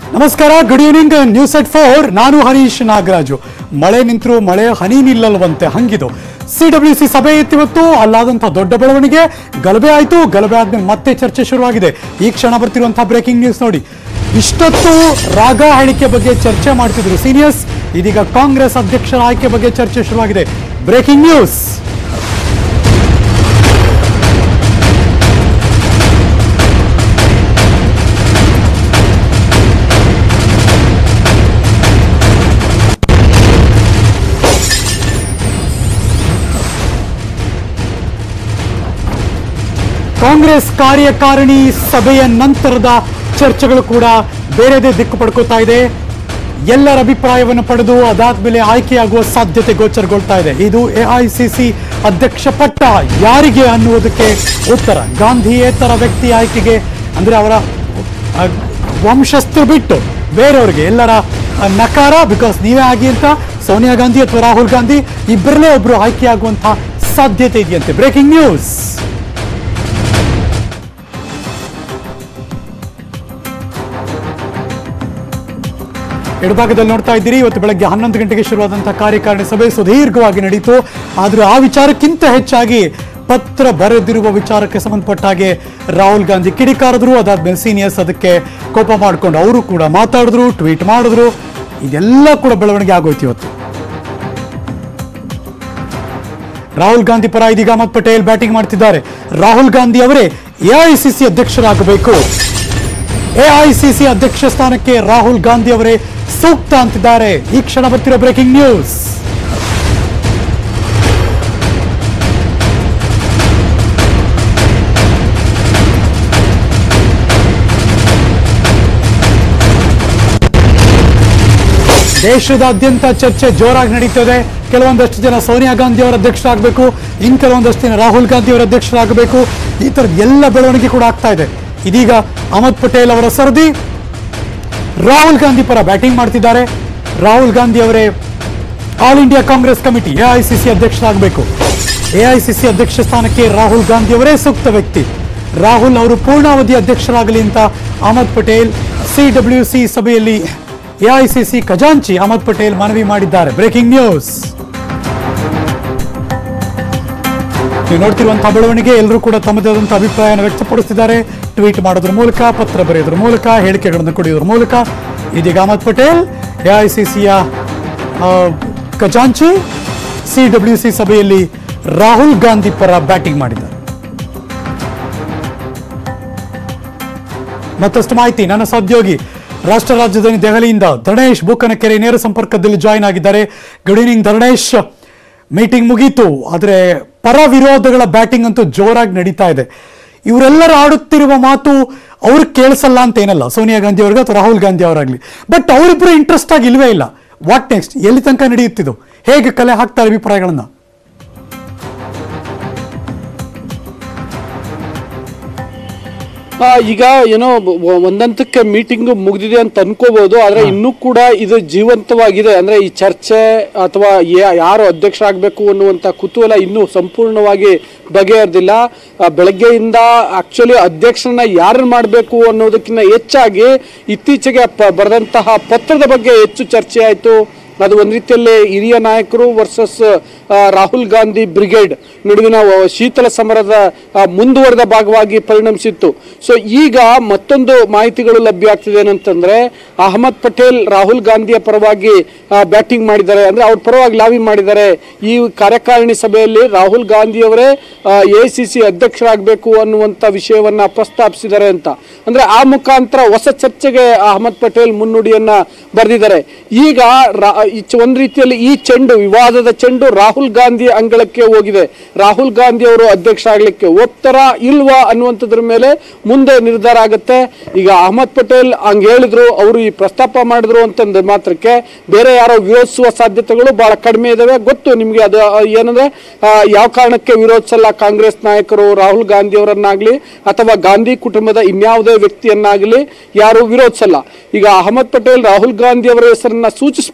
ನಮಸ್ಕಾರ good evening news at four ನಾನು ಹರೀಶ್ ನಾಗರಾಜು ಮಳೆ ನಿಂತರೂ ಮಳೆ ಹನಿ ನಿಲ್ಲಲ್ವಂತೆ ಹಂಗಿದು ಸಿ ಡಬ್ಲ್ಯೂ ಸಿ ಸಭೆ ಇತ್ತಿವತ್ತು ಅಲ್ಲಾದಂಥ ದೊಡ್ಡ ಬೆಳವಣಿಗೆ ಗಲಭೆ ಆಯಿತು ಗಲಭೆ ಆದ್ಮೇಲೆ ಮತ್ತೆ ಚರ್ಚೆ ಶುರುವಾಗಿದೆ ಈ ಕ್ಷಣ ಬರ್ತಿರುವಂತಹ ಬ್ರೇಕಿಂಗ್ ನ್ಯೂಸ್ ನೋಡಿ ಇಷ್ಟೊತ್ತು ರಾಗ ಹೇಳಿಕೆ ಬಗ್ಗೆ ಚರ್ಚೆ ಮಾಡ್ತಿದ್ರು ಸೀನಿಯರ್ಸ್ ಇದೀಗ ಕಾಂಗ್ರೆಸ್ ಅಧ್ಯಕ್ಷರ ಆಯ್ಕೆ ಬಗ್ಗೆ ಚರ್ಚೆ ಶುರುವಾಗಿದೆ ಬ್ರೇಕಿಂಗ್ ನ್ಯೂಸ್ ಕಾಂಗ್ರೆಸ್ ಕಾರ್ಯಕಾರಿಣಿ ಸಭೆಯ ನಂತರದ ಚರ್ಚೆಗಳು ಕೂಡ ಬೇರೆದೇ ದಿಕ್ಕು ಪಡ್ಕೋತಾ ಇದೆ ಎಲ್ಲರ ಅಭಿಪ್ರಾಯವನ್ನು ಪಡೆದು ಅದಾದ್ಮೇಲೆ ಆಯ್ಕೆಯಾಗುವ ಸಾಧ್ಯತೆ ಗೋಚರಗೊಳ್ತಾ ಇದೆ ಇದು ಎಐಸಿಸಿ ಅಧ್ಯಕ್ಷ ಪಟ್ಟ ಯಾರಿಗೆ ಅನ್ನುವುದಕ್ಕೆ ಉತ್ತರ ಗಾಂಧಿಯೇತರ ವ್ಯಕ್ತಿ ಆಯ್ಕೆಗೆ ಅಂದ್ರೆ ಅವರ ಆ, ವಂಶಸ್ಥರು ಬಿಟ್ಟು ಬೇರೆಯವರಿಗೆ ಎಲ್ಲರ ಆ, ನಕಾರ ಬಿಕಾಸ್ ನೀವೇ ಆಗಿ ಅಂತ ಸೋನಿಯಾ ಗಾಂಧಿ ಅಥವಾ ರಾಹುಲ್ ಗಾಂಧಿ ಇಬ್ಬರಲ್ಲೇ ಒಬ್ರು ಆಯ್ಕೆಯಾಗುವಂತಹ ಸಾಧ್ಯತೆ ಇದೆಯಂತೆ ಬ್ರೇಕಿಂಗ್ ನ್ಯೂಸ್ ಎಡಭಾಗದಲ್ಲಿ ನೋಡ್ತಾ ಇದ್ದೀರಿ ಇವತ್ತು ಬೆಳಗ್ಗೆ ಹನ್ನೊಂದು ಗಂಟೆಗೆ ಶುರುವಾದಂತಹ ಕಾರ್ಯಕಾರಿಣಿ ಸಭೆ ಸುದೀರ್ಘವಾಗಿ ನಡೀತು ಆದ್ರೆ ಆ ವಿಚಾರಕ್ಕಿಂತ ಹೆಚ್ಚಾಗಿ ಪತ್ರ ಬರೆದಿರುವ ವಿಚಾರಕ್ಕೆ ಸಂಬಂಧಪಟ್ಟ ಹಾಗೆ ರಾಹುಲ್ ಗಾಂಧಿ ಕಿಡಿಕಾರದ್ರು ಅದಾದ್ಮೇಲೆ ಸೀನಿಯರ್ಸ್ ಅದಕ್ಕೆ ಕೋಪ ಮಾಡಿಕೊಂಡು ಅವರು ಕೂಡ ಮಾತಾಡಿದ್ರು ಟ್ವೀಟ್ ಮಾಡಿದ್ರು ಇದೆಲ್ಲ ಕೂಡ ಬೆಳವಣಿಗೆ ಆಗೋಯ್ತು ಇವತ್ತು ರಾಹುಲ್ ಗಾಂಧಿ ಪರ ಇದೀಗ ಅಹಮದ್ ಪಟೇಲ್ ಬ್ಯಾಟಿಂಗ್ ಮಾಡ್ತಿದ್ದಾರೆ ರಾಹುಲ್ ಗಾಂಧಿ ಅವರೇ ಎಐಸಿಸಿ ಅಧ್ಯಕ್ಷರಾಗಬೇಕು ಎಐಸಿಸಿ ಅಧ್ಯಕ್ಷ ಸ್ಥಾನಕ್ಕೆ ರಾಹುಲ್ ಗಾಂಧಿ ಅವರೇ ಸೂಕ್ತ ಅಂತಿದ್ದಾರೆ ಈ ಕ್ಷಣ ಬರ್ತಿರೋ ಬ್ರೇಕಿಂಗ್ ನ್ಯೂಸ್ ದೇಶದಾದ್ಯಂತ ಚರ್ಚೆ ಜೋರಾಗಿ ನಡೀತದೆ ಕೆಲವೊಂದಷ್ಟು ಜನ ಸೋನಿಯಾ ಗಾಂಧಿ ಅವರ ಅಧ್ಯಕ್ಷರಾಗಬೇಕು ಇನ್ ಕೆಲವೊಂದಷ್ಟು ಜನ ರಾಹುಲ್ ಗಾಂಧಿ ಅವರ ಅಧ್ಯಕ್ಷರಾಗಬೇಕು ಈ ತರದ ಎಲ್ಲ ಬೆಳವಣಿಗೆ ಕೂಡ ಆಗ್ತಾ ಇದೆ ಇದೀಗ ಅಹಮದ್ ಪಟೇಲ್ ಅವರ ಸರದಿ ರಾಹುಲ್ ಗಾಂಧಿ ಪರ ಬ್ಯಾಟಿಂಗ್ ಮಾಡ್ತಿದ್ದಾರೆ ರಾಹುಲ್ ಗಾಂಧಿ ಅವರೇ all India Congress committee AICC ಅಧ್ಯಕ್ಷರಾಗಬೇಕು ಎಐಸಿಸಿ ಅಧ್ಯಕ್ಷ ಸ್ಥಾನಕ್ಕೆ ರಾಹುಲ್ ಗಾಂಧಿ ಅವರೇ ಸೂಕ್ತ ವ್ಯಕ್ತಿ ರಾಹುಲ್ ಅವರು ಪೂರ್ಣಾವಧಿ ಅಧ್ಯಕ್ಷರಾಗಲಿ ಅಂತ Ahmed Patel C W C ಸಭೆಯಲ್ಲಿ ಎಐಸಿಸಿ ಖಜಾಂಚಿ ಅಹಮದ್ ಪಟೇಲ್ ಮನವಿ ಮಾಡಿದ್ದಾರೆ ಬ್ರೇಕಿಂಗ್ ನ್ಯೂಸ್ ನೀವು ನೋಡ್ತಿರುವಂತಹ ಬೆಳವಣಿಗೆ ಎಲ್ಲರೂ ಕೂಡ ತಮ್ಮದೇ ಆದಂತಹ ಅಭಿಪ್ರಾಯನ ವ್ಯಕ್ತಪಡಿಸಿದ್ದಾರೆ ಟ್ವೀಟ್ ಮಾಡೋದ್ರ ಮೂಲಕ ಪತ್ರ ಬರೆಯೋದ್ರ ಮೂಲಕ ಹೇಳಿಕೆಗಳನ್ನು ಕೊಡೋದ್ರ ಮೂಲಕ ಇದೀಗ ಅಹಮದ್ ಪಟೇಲ್ ಎಐಸಿಸಿಯ ಖಜಾಂಚಿ ಸಿ ಡಬ್ಲ್ಯೂ ಸಿ ಸಭೆಯಲ್ಲಿ ರಾಹುಲ್ ಗಾಂಧಿ ಪರ ಬ್ಯಾಟಿಂಗ್ ಮಾಡಿದ್ದಾರೆ ಮತ್ತಷ್ಟು ಮಾಹಿತಿ ನನ್ನ ಸಹೋದ್ಯೋಗಿ ರಾಷ್ಟ್ರ ರಾಜಧಾನಿ ದೆಹಲಿಯಿಂದ ಧರಣೇಶ್ ಬೂಕನಕೆರೆ ನೇರ ಸಂಪರ್ಕದಲ್ಲಿ ಜಾಯಿನ್ ಆಗಿದ್ದಾರೆ ಗುಡ್ ಈವ್ನಿಂಗ್ ಧರಣೇಶ್ ಮೀಟಿಂಗ್ ಮುಗೀತು ಆದರೆ ಪರ ವಿರೋಧಗಳ ಬ್ಯಾಟಿಂಗ್ ಅಂತೂ ಜೋರಾಗಿ ನಡೀತಾ ಇದೆ ಇವರೆಲ್ಲರೂ ಆಡುತ್ತಿರುವ ಮಾತು ಅವ್ರಿಗೆ ಕೇಳಿಸಲ್ಲ ಅಂತ ಏನಲ್ಲ ಸೋನಿಯಾ ಗಾಂಧಿ ಅವ್ರಿಗೆ ಅಥವಾ ರಾಹುಲ್ ಗಾಂಧಿ ಅವರಾಗ್ಲಿ ಬಟ್ ಅವರಿಬ್ಬರು ಇಂಟ್ರೆಸ್ಟ್ ಆಗಿ ಇಲ್ವೇ ಇಲ್ಲ ವಾಟ್ ನೆಕ್ಸ್ಟ್ ಎಲ್ಲಿ ತನಕ ನಡೆಯುತ್ತಿದ್ದು ಹೇಗೆ ಕಲೆ ಹಾಕ್ತಾರೆ ಅಭಿಪ್ರಾಯಗಳನ್ನ ಆ, ಈಗ ಏನೋ ಬ- ಒಂದಂತಕ್ಕೆ ಮೀಟಿಂಗ್ ಮುಗ್ದಿದೆ ಅಂತ ಅನ್ಕೋಬಹುದು ಆದ್ರೆ ಇನ್ನೂ ಕೂಡ ಇದು ಜೀವಂತವಾಗಿದೆ ಅಂದ್ರೆ ಈ ಚರ್ಚೆ ಅಥವಾ ಯಾ- ಯಾರು ಅಧ್ಯಕ್ಷ ಆಗ್ಬೇಕು ಅನ್ನುವಂತ ಕುತೂಹಲ ಇನ್ನೂ ಸಂಪೂರ್ಣವಾಗಿ ಬಗೆಹರಿದಿಲ್ಲ ಆ, ಬೆಳಗ್ಗೆಯಿಂದ ಆಕ್ಚುಲಿ ಅಧ್ಯಕ್ಷರನ್ನ ಯಾರನ್ನ ಮಾಡಬೇಕು ಅನ್ನೋದಕ್ಕಿಂತ ಹೆಚ್ಚಾಗಿ ಇತ್ತೀಚೆಗೆ ಪ- ಬರೆದಂತಹ ಪತ್ರದ ಬಗ್ಗೆ ಹೆಚ್ಚು ಚರ್ಚೆ ಆಯಿತು ಅದು ಒಂದ್ ರೀತಿಯಲ್ಲಿ ಹಿರಿಯ ನಾಯಕರು ವರ್ಸಸ್ ರಾಹುಲ್ ಗಾಂಧಿ ಬ್ರಿಗೇಡ್ ನಡುವಿನ ವ- ಶೀತಲ ಸಮರದ ಆ, ಮುಂದುವರೆದ ಭಾಗವಾಗಿ ಪರಿಣಮಿಸಿತ್ತು ಸೊ ಈಗ ಮತ್ತೊಂದು ಮಾಹಿತಿಗಳು ಲಭ್ಯ ಆಗ್ತಿದೆ ಏನಂತಂದ್ರೆ ಅಹಮದ್ ಪಟೇಲ್ ರಾಹುಲ್ ಗಾಂಧಿಯ ಪರವಾಗಿ ಬ್ಯಾಟಿಂಗ್ ಮಾಡಿದ್ದಾರೆ ಅಂದ್ರೆ ಅವ್ರ ಪರವಾಗಿ ಲಾವಿ ಮಾಡಿದ್ದಾರೆ ಈ ಕಾರ್ಯಕಾರಿಣಿ ಸಭೆಯಲ್ಲಿ ರಾಹುಲ್ ಗಾಂಧಿ ಅವರೇ ಎ ಸಿ ಸಿ ಅಧ್ಯಕ್ಷರಾಗಬೇಕು ಅನ್ನುವಂತ ವಿಷಯವನ್ನ ಪ್ರಸ್ತಾಪಿಸಿದ್ದಾರೆ ಅಂತ ಅಂದ್ರೆ ಆ ಮುಖಾಂತರ ಹೊಸ ಚರ್ಚೆಗೆ ಅಹಮದ್ ಪಟೇಲ್ ಮುನ್ನುಡಿಯನ್ನ ಬರೆದಿದ್ದಾರೆ ಈಗ ರಾ- ಈ ಚ- ಒಂದ್ ರೀತಿಯಲ್ಲಿ ಈ ಚೆಂಡು ವಿವಾದದ ಚೆಂಡು ರಾಹುಲ್ ಗಾಂಧಿ ಅಂಗಳಕ್ಕೆ ಹೋಗಿದೆ ರಾಹುಲ್ ಗಾಂಧಿ ಅವರು ಅಧ್ಯಕ್ಷ ಆಗ್ಲಿಕ್ಕೆ ಒಪ್ತಾರ ಇಲ್ವಾ ಅನ್ನುವಂಥದ್ರ ಮೇಲೆ ಮುಂದೆ ನಿರ್ಧಾರ ಆಗುತ್ತೆ ಈಗ ಅಹಮದ್ ಪಟೇಲ್ ಹಂಗ್ ಹೇಳಿದ್ರು ಅವರು ಈ ಪ್ರಸ್ತಾಪ ಮಾಡಿದ್ರು ಅಂತಂದ ಮಾತ್ರಕ್ಕೆ ಬೇರೆ ಯಾರೋ ವಿರೋಧಿಸುವ ಸಾಧ್ಯತೆಗಳು ಬಹಳ ಕಡಿಮೆ ಇದಾವೆ ಗೊತ್ತು ನಿಮ್ಗೆ ಅದು ಆ, ಏನಂದ್ರೆ ಆ, ಯಾವ ಕಾರಣಕ್ಕೆ ವಿರೋಧಿಸಲ್ಲ ಕಾಂಗ್ರೆಸ್ ನಾಯಕರು ರಾಹುಲ್ ಗಾಂಧಿ ಅವರನ್ನಾಗ್ಲಿ ಅಥವಾ ಗಾಂಧಿ ಕುಟುಂಬದ ಇನ್ಯಾವುದೇ ವ್ಯಕ್ತಿಯನ್ನಾಗ್ಲಿ ಯಾರು ವಿರೋಧಿಸಲ್ಲ ಈಗ ಅಹಮದ್ ಪಟೇಲ್ ರಾಹುಲ್ ಗಾಂಧಿ ಅವರ ಹೆಸರನ್ನ ಸೂಚಿಸ್ಬಿಟ್ಟಿರೋದ್ರಿಂದ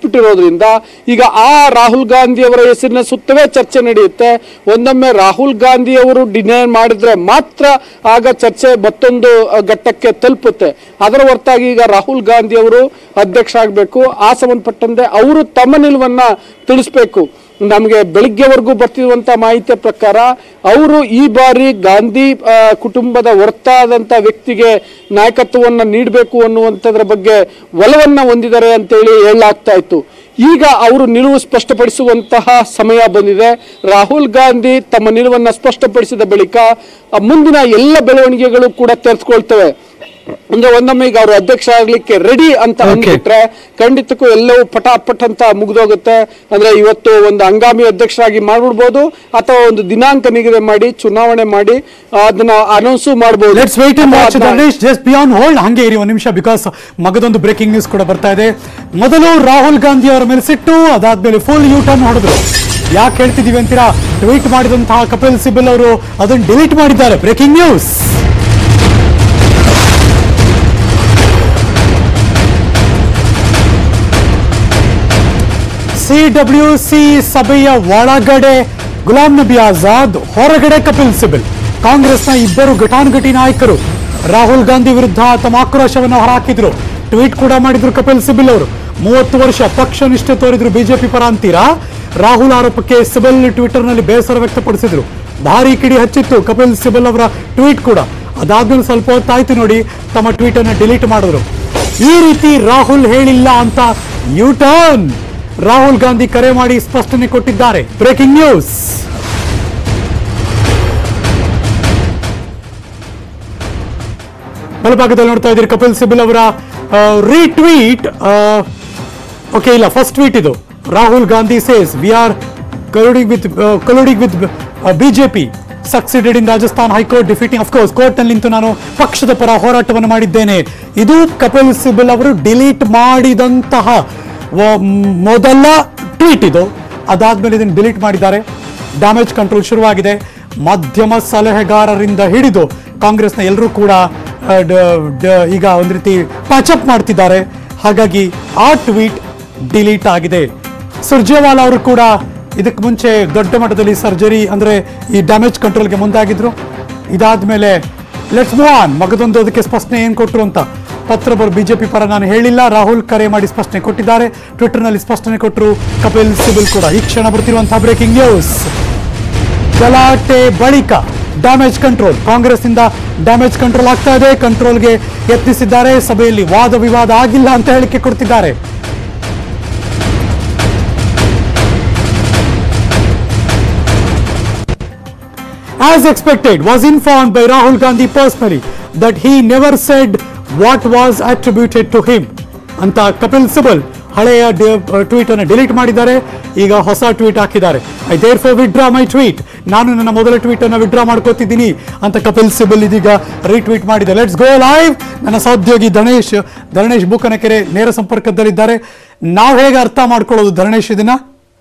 ಇರೋದ್ರಿಂದ ಈಗ ಆ ರಾಹುಲ್ ಗಾಂಧಿ ಅವರ ಹೆಸರಿನ ಸುತ್ತವೇ ಚರ್ಚೆ ನಡೆಯುತ್ತೆ ಒಂದೊಮ್ಮೆ ರಾಹುಲ್ ಗಾಂಧಿ ಅವರು ಡಿನೇ ಮಾಡಿದ್ರೆ ಮಾತ್ರ ಆಗ ಚರ್ಚೆ ಮತ್ತೊಂದು ಆ, ಘಟ್ಟಕ್ಕೆ ತಲುಪುತ್ತೆ ಅದರ ಹೊರತಾಗಿ ಈಗ ರಾಹುಲ್ ಗಾಂಧಿ ಅವರು ಅಧ್ಯಕ್ಷ ಆಗಬೇಕು ಆ ಸಂಬಂಧಪಟ್ಟಂತೆ ಅವರು ತಮ್ಮ ನಿಲುವನ್ನ ತಿಳಿಸ್ಬೇಕು ನಮಗೆ ಬೆಳಿಗ್ಗೆವರೆಗೂ ಬರ್ತಿರುವಂತ ಮಾಹಿತಿಯ ಪ್ರಕಾರ ಅವರು ಈ ಬಾರಿ ಗಾಂಧಿ ಆ, ಕುಟುಂಬದ ಹೊರತಾದಂತ ವ್ಯಕ್ತಿಗೆ ನಾಯಕತ್ವವನ್ನ ನೀಡಬೇಕು ಅನ್ನುವಂಥದ್ರ ಬಗ್ಗೆ ಒಲವನ್ನ ಹೊಂದಿದ್ದಾರೆ ಅಂತೇಳಿ ಹೇಳಲಾಗ್ತಾ ಇತ್ತು ಈಗ ಅವರು ನಿಲುವು ಸ್ಪಷ್ಟಪಡಿಸುವಂತಹ ಸಮಯ ಬಂದಿದೆ ರಾಹುಲ್ ಗಾಂಧಿ ತಮ್ಮ ನಿಲುವನ್ನ ಸ್ಪಷ್ಟಪಡಿಸಿದ ಬಳಿಕ ಆ, ಮುಂದಿನ ಎಲ್ಲ ಬೆಳವಣಿಗೆಗಳು ಕೂಡ ತೆರೆದುಕೊಳ್ತವೆ ಅಂದ್ರೆ ಒಂದೊಮ್ಮೆ ಈಗ ಅವರು ಅಧ್ಯಕ್ಷ ಆಗ್ಲಿಕ್ಕೆ ರೆಡಿ ಅಂತ Okay. ಅಂದ್ಬಿಟ್ರೆ ಖಂಡಿತಕ್ಕೂ ಎಲ್ಲವೂ ಪಟಾಪಟ್ ಅಂತ ಮುಗಿದೋಗುತ್ತೆ ಅಂದ್ರೆ ಇವತ್ತು ಒಂದು ಹಂಗಾಮಿ ಅಧ್ಯಕ್ಷರಾಗಿ ಮಾಡ್ಬಿಡ್ಬೋದು ಅಥವಾ ಒಂದು ದಿನಾಂಕ ನಿಗದಿ ಮಾಡಿ ಚುನಾವಣೆ ಮಾಡಿ ಆ, ಅದನ್ನ ಅನೌನ್ಸ್ ಮಾಡಬಹುದು let's wait and watch Dharmesh just be on hold ಹಂಗೆ ಇರಿ ಒಂದು ನಿಮಿಷ ಬಿಕಾಸ್ ಮಗದೊಂದು ಬ್ರೇಕಿಂಗ್ ನ್ಯೂಸ್ ಕೂಡ ಬರ್ತಾ ಇದೆ ಮೊದಲು ರಾಹುಲ್ ಗಾಂಧಿ ಅವರ ಮೇಲೆ ಸಿಟ್ಟು ಅದಾದ್ಮೇಲೆ ಫುಲ್ ಯೂ ಟರ್ನ್ ಹೊಡೆದ್ರು ಯಾಕೆ ಹೇಳ್ತಿದೀವಿ ಅಂತೀರಾ ಟ್ವೀಟ್ ಮಾಡಿದಂತಹ ಕಪಿಲ್ ಸಿಬಲ್ ಅವರು ಅದನ್ನು ಡಿಲೀಟ್ ಮಾಡಿದ್ದಾರೆ breaking news C W C ಸಭೆಯ ಒಳಗಡೆ ಗುಲಾಂ ನಬಿ ಆಜಾದ್ ಹೊರಗಡೆ ಕಪಿಲ್ ಸಿಬಲ್ ಕಾಂಗ್ರೆಸ್ನ ಇಬ್ಬರು ಘಟಾನುಘಟಿ ನಾಯಕರು ರಾಹುಲ್ ಗಾಂಧಿ ವಿರುದ್ಧ ತಮ್ಮ ಆಕ್ರೋಶವನ್ನು ಹೊರಹಾಕಿದ್ರು ಟ್ವೀಟ್ ಕೂಡ ಮಾಡಿದ್ರು ಕಪಿಲ್ ಸಿಬಲ್ ಅವರು ಮೂವತ್ತು ವರ್ಷ ಪಕ್ಷ ನಿಷ್ಠೆ ತೋರಿದ್ರು ಬಿಜೆಪಿ ಪರ ಅಂತೀರಾ ರಾಹುಲ್ ಆರೋಪಕ್ಕೆ ಸಿಬಲ್ ಟ್ವಿಟರ್ನಲ್ಲಿ ಬೇಸರ ವ್ಯಕ್ತಪಡಿಸಿದ್ರು ಭಾರಿ ಕಿಡಿ ಹಚ್ಚಿತ್ತು ಕಪಿಲ್ ಸಿಬಲ್ ಅವರ ಟ್ವೀಟ್ ಕೂಡ ಅದಾದ್ಮೇಲೆ ಸ್ವಲ್ಪ ಹೊತ್ತಾಯ್ತು ನೋಡಿ ತಮ್ಮ ಟ್ವೀಟ್ ಅನ್ನು ಡಿಲೀಟ್ ಮಾಡಿದ್ರು ಈ ರೀತಿ ರಾಹುಲ್ ಹೇಳಿಲ್ಲ ಅಂತ ಯು ಟರ್ನ್ ರಾಹುಲ್ ಗಾಂಧಿ ಕರೆ ಮಾಡಿ ಸ್ಪಷ್ಟನೆ ಕೊಟ್ಟಿದ್ದಾರೆ ಬ್ರೇಕಿಂಗ್ ನ್ಯೂಸ್ ಬಲಭಾಗದಲ್ಲಿ ನೋಡ್ತಾ ಇದ್ದೀರಿ ಕಪಿಲ್ ಸಿಬಲ್ ಅವರ ರೀಟ್ವೀಟ್ ಓಕೆ ಇಲ್ಲ ಫಸ್ಟ್ ಟ್ವೀಟ್ ಇದು Rahul Gandhi says we are colluding with colluding with BJP succeeded in Rajasthan high court defeating of course court ನಲ್ಲಿ ನಿಂತು ನಾನು ಪಕ್ಷದ ಪರ ಹೋರಾಟವನ್ನು ಮಾಡಿದ್ದೇನೆ ಇದು ಕಪಿಲ್ ಸಿಬಲ್ ಅವರು ಡಿಲೀಟ್ ಮಾಡಿದಂತಹ ವ- ಮೊದಲ ಟ್ವೀಟ್ ಇದು ಅದಾದ್ಮೇಲೆ ಇದನ್ನು ಡಿಲೀಟ್ ಮಾಡಿದ್ದಾರೆ ಡ್ಯಾಮೇಜ್ ಕಂಟ್ರೋಲ್ ಶುರುವಾಗಿದೆ ಮಾಧ್ಯಮ ಸಲಹೆಗಾರರಿಂದ ಹಿಡಿದು ಕಾಂಗ್ರೆಸ್ನ ಎಲ್ಲರೂ ಕೂಡ ಆ, ಡ- ಡ- ಈಗ ಒಂದು ರೀತಿ ಪ್ಯಾಚಪ್ ಮಾಡ್ತಿದ್ದಾರೆ ಹಾಗಾಗಿ ಆ ಟ್ವೀಟ್ ಡಿಲೀಟ್ ಆಗಿದೆ ಸುರ್ಜೇವಾಲಾ ಅವರು ಕೂಡ ಇದಕ್ಕೆ ಮುಂಚೆ ದೊಡ್ಡ ಮಟ್ಟದಲ್ಲಿ ಸರ್ಜರಿ ಅಂದ್ರೆ ಈ ಡ್ಯಾಮೇಜ್ ಕಂಟ್ರೋಲ್ಗೆ ಮುಂದಾಗಿದ್ರು ಇದಾದ್ಮೇಲೆ ಲೆಟ್ಸ್ ಮೂವ್ ಆನ್ ಮಗದೊಂದು ಅದಕ್ಕೆ ಸ್ಪಷ್ಟನೆ ಏನು ಕೊಟ್ಟರು ಅಂತ ಪತ್ರ ಬರ್ ಬಿಜೆಪಿ ಪರ ನಾನು ಹೇಳಿಲ್ಲ ರಾಹುಲ್ ಕರೆ ಮಾಡಿ ಸ್ಪಷ್ಟನೆ ಕೊಟ್ಟಿದ್ದಾರೆ ಟ್ವಿಟರ್ನಲ್ಲಿ ಸ್ಪಷ್ಟನೆ ಕೊಟ್ಟರು ಕಪಿಲ್ ಸಿಬಲ್ ಕೂಡ ಈ ಕ್ಷಣ ಬರ್ತಿರುವಂತಹ ಬ್ರೇಕಿಂಗ್ ನ್ಯೂಸ್ ಗಲಾಟೆ ಬಳಿಕ ಡ್ಯಾಮೇಜ್ ಕಂಟ್ರೋಲ್ ಕಾಂಗ್ರೆಸ್ನಿಂದ ಡ್ಯಾಮೇಜ್ ಕಂಟ್ರೋಲ್ ಆಗ್ತಾ ಇದೆ ಕಂಟ್ರೋಲ್ಗೆ ಯತ್ನಿಸಿದ್ದಾರೆ ಸಭೆಯಲ್ಲಿ ವಾದ ವಿವಾದ ಆಗಿಲ್ಲ ಅಂತ ಹೇಳಿಕೆ ಕೊಡ್ತಿದ್ದಾರೆ as expected, was informed by Rahul Gandhi personally that he never said what was attributed to him. ಅಂತ ಕಪಿಲ್ ಸಿಬಲ್ ಹಳೆಯ ಟ್ವೀಟ್ ಅನ್ನು ಡಿಲೀಟ್ ಮಾಡಿದ್ದಾರೆ ಈಗ ಹೊಸ ಟ್ವೀಟ್ ಹಾಕಿದ್ದಾರೆ I therefore withdraw my tweet ನಾನು ನನ್ನ ಮೊದಲ ಟ್ವೀಟ್ ಅನ್ನು ವಿಡ್ರಾ ಮಾಡ್ಕೋತಿದ್ದೀನಿ ಅಂತ ಕಪಿಲ್ ಸಿಬಲ್ ಇದೀಗ ರೀಟ್ವೀಟ್ ಮಾಡಿದೆ ಲೆಟ್ಸ್ ಗೋ ಲೈವ್ ನನ್ನ ಸಹೋದ್ಯೋಗಿ ಧನೇಶ್ ಧರಣೇಶ್ ಬೂಕನಕೆರೆ ನೇರ ಸಂಪರ್ಕದಲ್ಲಿದ್ದಾರೆ ನಾವು ಹೇಗೆ ಅರ್ಥ ಮಾಡ್ಕೊಳ್ಳೋದು ಧರಣೇಶ್ ಇದನ್ನ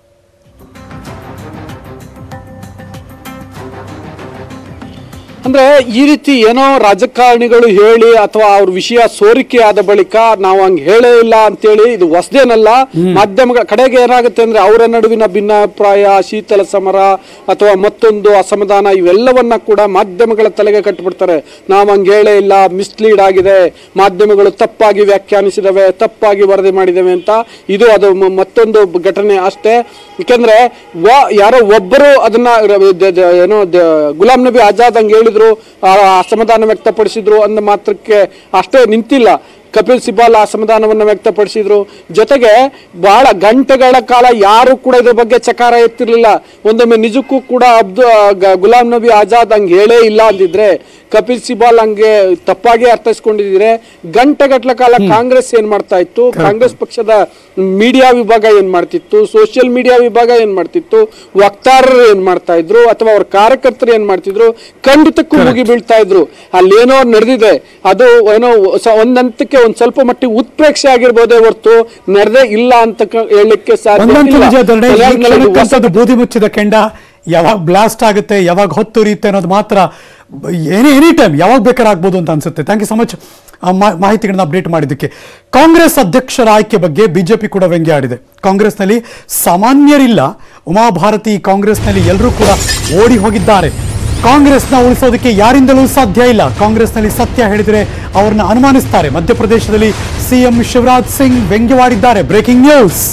ಅಂದ್ರೆ ಈ ರೀತಿ ಏನೋ ರಾಜಕಾರಣಿಗಳು ಹೇಳಿ ಅಥವಾ ಅವ್ರ ವಿಷಯ ಸೋರಿಕೆ ಆದ ಬಳಿಕ ನಾವು ಹಂಗ್ ಹೇಳೇ ಇಲ್ಲ ಅಂತೇಳಿ ಇದು ಹೊಸದೇನಲ್ಲ ಮಾಧ್ಯಮಗಳ ಕಡೆಗೆ ಏನಾಗುತ್ತೆ ಅಂದ್ರೆ ಅವರ ನಡುವಿನ ಭಿನ್ನಾಭಿಪ್ರಾಯ ಶೀತಲ ಸಮರ ಅಥವಾ ಮತ್ತೊಂದು ಅಸಮಾಧಾನ ಇವೆಲ್ಲವನ್ನ ಕೂಡ ಮಾಧ್ಯಮಗಳ ತಲೆಗೆ ಕಟ್ಟಿಬಿಡ್ತಾರೆ ನಾವು ಹಂಗ್ ಹೇಳೇ ಇಲ್ಲ ಮಿಸ್ಲೀಡ್ ಆಗಿದೆ ಮಾಧ್ಯಮಗಳು ತಪ್ಪಾಗಿ ವ್ಯಾಖ್ಯಾನಿಸಿದವೆ ತಪ್ಪಾಗಿ ವರದಿ ಮಾಡಿದವೆ ಅಂತ ಇದು ಅದು ಮ- ಮತ್ತೊಂದು ಘಟನೆ ಅಷ್ಟೇ ಯಾಕಂದ್ರೆ ವ- ಯಾರೋ ಒಬ್ಬರು ಅದನ್ನ ರ- ದ- ದ- ಏನೋ ದ- ಗುಲಾಂ ನಬಿ ಆಜಾದ್ ಹಂಗೆ ಹೇಳಿದ್ರು ಆ ಅಸಮಾಧಾನ ವ್ಯಕ್ತಪಡಿಸಿದ್ರು ಅಂದ ಮಾತ್ರಕ್ಕೆ ಅಷ್ಟೇ ನಿಂತಿಲ್ಲ ಕಪಿಲ್ ಸಿಬಾಲ್ ಅಸಮಾಧಾನವನ್ನು ವ್ಯಕ್ತಪಡಿಸಿದ್ರು ಜೊತೆಗೆ ಬಹಳ ಗಂಟೆಗಳ ಕಾಲ ಯಾರು ಕೂಡ ಇದ್ರ ಬಗ್ಗೆ ಚಕಾರ ಎತ್ತಿರ್ಲಿಲ್ಲ ಒಂದೊಮ್ಮೆ ನಿಜಕ್ಕೂ ಕೂಡ ಅಬ್ದು ಗ- ಗುಲಾಂ ನಬಿ ಆಜಾದ್ ಹಂಗೆ ಹೇಳೇ ಇಲ್ಲ ಅಂದಿದ್ರೆ ಕಪಿಲ್ ಸಿಬಾಲ್ ಹಂಗೆ ತಪ್ಪಾಗಿ ಅರ್ಥೈಸ್ಕೊಂಡಿದ್ರೆ ಗಂಟೆಗಟ್ಲ ಕಾಲ ಕಾಂಗ್ರೆಸ್ ಏನ್ ಮಾಡ್ತಾ ಇತ್ತು ಕಾಂಗ್ರೆಸ್ ಪಕ್ಷದ ಮೀಡಿಯಾ ವಿಭಾಗ ಏನ್ ಮಾಡ್ತಿತ್ತು ಸೋಷಿಯಲ್ ಮೀಡಿಯಾ ವಿಭಾಗ ಏನ್ ಮಾಡ್ತಿತ್ತು ವಕ್ತಾರರು ಏನ್ ಮಾಡ್ತಾ ಇದ್ರು ಅಥವಾ ಅವ್ರ ಕಾರ್ಯಕರ್ತರು ಏನ್ ಮಾಡ್ತಿದ್ರು ಖಂಡಿತಕ್ಕೂ ಮುಗಿ ಬೀಳ್ತಾ ಇದ್ರು ಅಲ್ಲೇನೋ ನಡೆದಿದೆ ಅದು ಏನೋ ಸ- ಒಂದ್ ಹಂತಕ್ಕೆ ಒಂದ್ ಸ್ವಲ್ಪ ಮಟ್ಟಿಗೆ ಉತ್ಪ್ರೇಕ್ಷೆ ಆಗಿರ್ಬೋದೇ ಹೊರತು ನಡೆದೇ ಇಲ್ಲ ಅಂತ ಕ- ಹೇಳಲಿಕ್ಕೆ ಸಾಧ್ಯ ಒಂದಂತೂ ಇಲ್ಲ. ನಿಜ ಧರಣಿ, ಈ ಮಲಯಾಳಂನಲ್ಲಿ ಇದು ಹೊಸ ಕ್ಷಣಕ್ಕಂತದ್ದು ಬೂದಿ ಮುಚ್ಚಿದ ಕೆಂಡ ಯಾವಾಗ ಬ್ಲಾಸ್ಟ್ ಆಗುತ್ತೆ ಯಾವಾಗ ಹೊತ್ತುರಿಯುತ್ತೆ ಅನ್ನೋದು ಮಾತ್ರ ಎನಿ ಎನಿ ಟೈಮ್ ಯಾವಾಗ ಬೇಕಾದ್ರೆ ಆಗ್ಬೋದು ಅಂತ ಅನ್ಸುತ್ತೆ ಥ್ಯಾಂಕ್ ಯು ಸೊ ಮಚ್ ಆ, ಮಾ- ಮಾಹಿತಿಗಳನ್ನ ಅಪ್ಡೇಟ್ ಮಾಡಿದ್ದಕ್ಕೆ ಕಾಂಗ್ರೆಸ್ ಅಧ್ಯಕ್ಷರ ಆಯ್ಕೆ ಬಗ್ಗೆ ಬಿಜೆಪಿ ಕೂಡ ವ್ಯಂಗ್ಯ ಆಡಿದೆ ಕಾಂಗ್ರೆಸ್ನಲ್ಲಿ ಸಾಮಾನ್ಯರಿಲ್ಲ ಉಮಾಭಾರತಿ ಕಾಂಗ್ರೆಸ್ನಲ್ಲಿ ಎಲ್ಲರೂ ಕೂಡ ಓಡಿ ಹೋಗಿದ್ದಾರೆ ಕಾಂಗ್ರೆಸ್ನ ಉಳಿಸೋದಕ್ಕೆ ಯಾರಿಂದಲೂ ಸಾಧ್ಯ ಇಲ್ಲ ಕಾಂಗ್ರೆಸ್ನಲ್ಲಿ ಸತ್ಯ ಹೇಳಿದರೆ ಅವರನ್ನ ಅನುಮಾನಿಸ್ತಾರೆ ಮಧ್ಯಪ್ರದೇಶದಲ್ಲಿ ಸಿಎಂ ಶಿವರಾಜ್ ಸಿಂಗ್ ವ್ಯಂಗ್ಯವಾಡಿದ್ದಾರೆ ಬ್ರೇಕಿಂಗ್ ನ್ಯೂಸ್